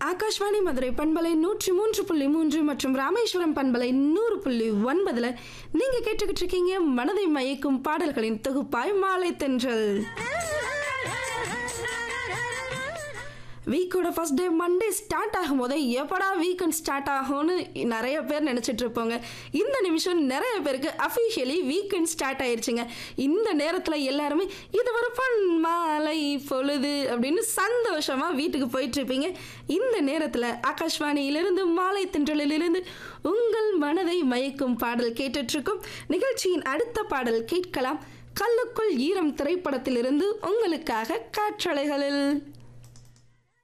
ஆகாஷ்வாணி மதுரை பண்பலை நூற்றி மூன்று புள்ளி மூன்று மற்றும் ராமேஸ்வரம் பண்பலை நூறு புள்ளி ஒன்பதுல நீங்க கேட்டுக்கிட்டு இருக்கீங்க மனதை மயக்கும் பாடல்களின் தொகுப்பாய் மாலை தென்றல் வீக்கோட ஃபர்ஸ்ட் டே மண்டே ஸ்டார்ட் ஆகும் போதே எப்படா வீக்கெண்ட் ஸ்டார்ட் ஆகும்னு நிறைய பேர் நினச்சிட்டு இருப்போங்க இந்த நிமிஷம் நிறைய பேருக்கு அஃபிஷியலி வீக்கெண்ட் ஸ்டார்ட் ஆயிருச்சுங்க இந்த நேரத்தில் எல்லாருமே இது ஒரு பொன் மாலை பொழுது அப்படின்னு சந்தோஷமாக வீட்டுக்கு போயிட்டு இருப்பீங்க இந்த நேரத்தில் ஆகாஷ்வாணியிலிருந்து மாலை தின்றலிலிருந்து உங்கள் மனதை மயக்கும் பாடல் கேட்டுட்ருக்கும் நிகழ்ச்சியின் அடுத்த பாடல் கேட்கலாம் கல்லுக்குள் ஈரம் திரைப்படத்திலிருந்து உங்களுக்காக காற்றலைகளில்